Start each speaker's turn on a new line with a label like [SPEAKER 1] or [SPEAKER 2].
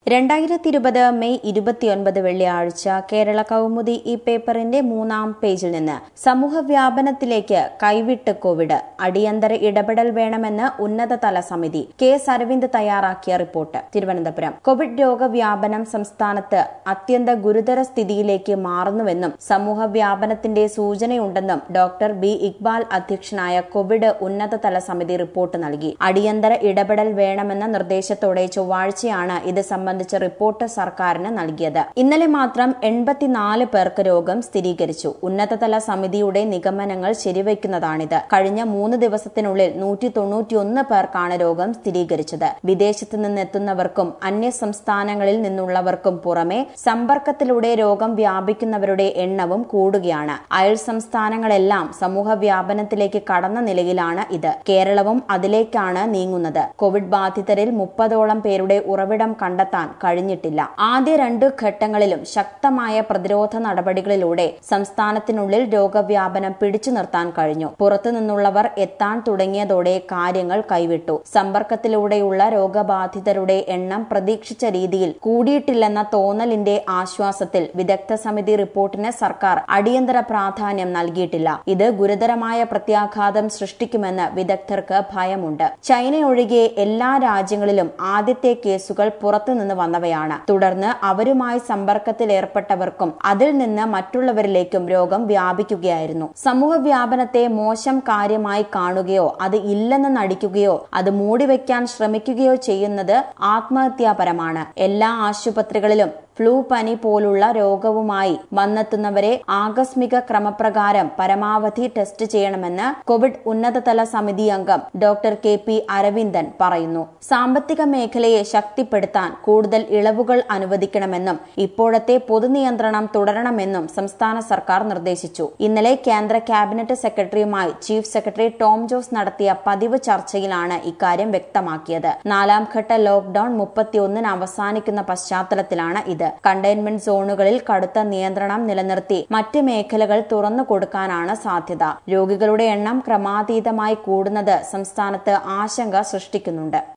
[SPEAKER 1] രണ്ടായിരത്തി ഇരുപത് മെയ് ഇരുപത്തിയൊൻപത് വെള്ളിയാഴ്ച കേരള കൗമുദി ഈ പേപ്പറിന്റെ മൂന്നാം പേജിൽ നിന്ന് സമൂഹ വ്യാപനത്തിലേക്ക് കൈവിട്ട് കോവിഡ് അടിയന്തര ഇടപെടൽ വേണമെന്ന് ഉന്നതതല സമിതി കെ എസ് അരവിന്ദ് തയ്യാറാക്കിയ റിപ്പോർട്ട് തിരുവനന്തപുരം കോവിഡ് രോഗവ്യാപനം സംസ്ഥാനത്ത് അത്യന്ത ഗുരുതര സ്ഥിതിയിലേക്ക് മാറുന്നുവെന്നും സമൂഹ വ്യാപനത്തിന്റെ സൂചനയുണ്ടെന്നും ഡോക്ടർ ബി ഇക്ബാൽ അധ്യക്ഷനായ കോവിഡ് ഉന്നതതല സമിതി റിപ്പോർട്ട് നൽകി അടിയന്തര ഇടപെടൽ വേണമെന്ന നിർദ്ദേശത്തോടെ ചൊവ്വാഴ്ചയാണ് ഇത് സംബന്ധിച്ച റിപ്പോർട്ട് സർക്കാരിന് നൽകിയത് ഇന്നലെ മാത്രം എൺപത്തിനാല് പേർക്ക് രോഗം സ്ഥിരീകരിച്ചു ഉന്നതതല സമിതിയുടെ നിഗമനങ്ങൾ ശരിവയ്ക്കുന്നതാണിത് കഴിഞ്ഞ മൂന്ന് ദിവസത്തിനുള്ളിൽ നൂറ്റി തൊണ്ണൂറ്റിയൊന്ന് പേർക്കാണ് രോഗം സ്ഥിരീകരിച്ചത് വിദേശത്ത് നിന്നെത്തുന്നവർക്കും അന്യ സംസ്ഥാനങ്ങളിൽ നിന്നുള്ളവർക്കും പുറമെ സമ്പർക്കത്തിലൂടെ രോഗം വ്യാപിക്കുന്നവരുടെ എണ്ണവും കൂടുകയാണ് അയൽ സംസ്ഥാനങ്ങളെല്ലാം സമൂഹ വ്യാപനത്തിലേക്ക് കടന്ന നിലയിലാണ് ഇത് കേരളവും അതിലേക്കാണ് നീങ്ങുന്നത് കോവിഡ് ബാധിതരിൽ മുപ്പതോളം പേരുടെ ഉറവിടം കണ്ടെത്താൻ കഴിഞ്ഞിട്ടില്ല ആദ്യ രണ്ട് ഘട്ടങ്ങളിലും ശക്തമായ പ്രതിരോധ നടപടികളിലൂടെ സംസ്ഥാനത്തിനുള്ളിൽ രോഗവ്യാപനം പിടിച്ചു നിർത്താൻ കഴിഞ്ഞു പുറത്തുനിന്നുള്ളവർ എത്താൻ തുടങ്ങിയതോടെ കാര്യങ്ങൾ കൈവിട്ടു സമ്പർക്കത്തിലൂടെയുള്ള രോഗബാധിതരുടെ എണ്ണം പ്രതീക്ഷിച്ച രീതിയിൽ കൂടിയിട്ടില്ലെന്ന തോന്നലിന്റെ ആശ്വാസത്തിൽ വിദഗ്ധ സമിതി റിപ്പോർട്ടിന് സർക്കാർ അടിയന്തര പ്രാധാന്യം നൽകിയിട്ടില്ല ഇത് ഗുരുതരമായ പ്രത്യാഘാതം സൃഷ്ടിക്കുമെന്ന് വിദഗ്ധർക്ക് ഭയമുണ്ട് ചൈന ഒഴികെ എല്ലാ രാജ്യങ്ങളിലും ആദ്യത്തെ കേസുകൾ പുറത്തുനിന്ന് വന്നവയാണ് തുടർന്ന് അവരുമായി സമ്പർക്കത്തിൽ ഏർപ്പെട്ടവർക്കും അതിൽ നിന്ന് മറ്റുള്ളവരിലേക്കും രോഗം വ്യാപിക്കുകയായിരുന്നു സമൂഹ വ്യാപനത്തെ മോശം കാര്യമായി കാണുകയോ അത് ഇല്ലെന്ന് നടിക്കുകയോ അത് മൂടിവെക്കാൻ ശ്രമിക്കുകയോ ചെയ്യുന്നത് ആത്മഹത്യാപരമാണ് എല്ലാ ആശുപത്രികളിലും ഫ്ലൂ പനി പോലുള്ള രോഗവുമായി വന്നെത്തുന്നവരെ ആകസ്മിക ക്രമപ്രകാരം പരമാവധി ടെസ്റ്റ് ചെയ്യണമെന്ന് കോവിഡ് ഉന്നതതല സമിതി അംഗം ഡോക്ടർ കെ പി അരവിന്ദൻ പറയുന്നു സാമ്പത്തിക മേഖലയെ ശക്തിപ്പെടുത്താൻ കൂടുതൽ ഇളവുകൾ അനുവദിക്കണമെന്നും ഇപ്പോഴത്തെ പൊതുനിയന്ത്രണം തുടരണമെന്നും സംസ്ഥാന സർക്കാർ നിർദ്ദേശിച്ചു ഇന്നലെ കേന്ദ്ര ക്യാബിനറ്റ് സെക്രട്ടറിയുമായി ചീഫ് സെക്രട്ടറി ടോം ജോസ് നടത്തിയ പതിവ് ചർച്ചയിലാണ് ഇക്കാര്യം വ്യക്തമാക്കിയത് നാലാം ഘട്ട ലോക്ഡൌൺ മുപ്പത്തിയൊന്നിന് അവസാനിക്കുന്ന പശ്ചാത്തലത്തിലാണ് ഇത് കണ്ടെയ്ൻമെന്റ് സോണുകളിൽ കടുത്ത നിയന്ത്രണം നിലനിർത്തി മറ്റ് മേഖലകൾ തുറന്നു കൊടുക്കാനാണ് സാധ്യത രോഗികളുടെ എണ്ണം ക്രമാതീതമായി കൂടുന്നത് സംസ്ഥാനത്ത് ആശങ്ക സൃഷ്ടിക്കുന്നുണ്ട്